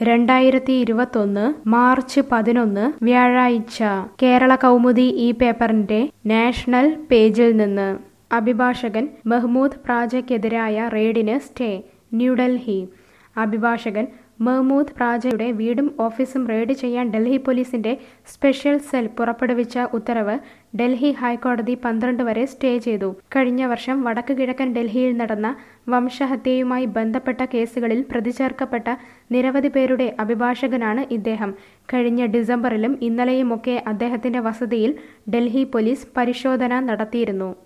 രണ്ടായിരത്തി ഇരുപത്തൊന്ന് മാർച്ച് പതിനൊന്ന് വ്യാഴാഴ്ച കേരള കൗമുദി ഈ പേപ്പറിന്റെ നാഷണൽ പേജിൽ നിന്ന് അഭിഭാഷകൻ മെഹ്മൂദ് പ്രാജയ്ക്കെതിരായ റെയ്ഡിന് സ്റ്റേ ന്യൂഡൽഹി അഭിഭാഷകൻ മെഹ്മൂദ് പ്രാജയുടെ വീടും ഓഫീസും റെയ്ഡ് ചെയ്യാൻ ഡൽഹി പോലീസിന്റെ സ്പെഷ്യൽ സെൽ പുറപ്പെടുവിച്ച ഉത്തരവ് ഡൽഹി ഹൈക്കോടതി പന്ത്രണ്ട് വരെ സ്റ്റേ ചെയ്തു കഴിഞ്ഞ വർഷം വടക്ക് കിഴക്കൻ ഡൽഹിയിൽ നടന്ന വംശഹത്യയുമായി ബന്ധപ്പെട്ട കേസുകളിൽ പ്രതിചേർക്കപ്പെട്ട നിരവധി പേരുടെ അഭിഭാഷകനാണ് ഇദ്ദേഹം കഴിഞ്ഞ ഡിസംബറിലും ഇന്നലെയുമൊക്കെ അദ്ദേഹത്തിന്റെ വസതിയിൽ ഡൽഹി പോലീസ് പരിശോധന നടത്തിയിരുന്നു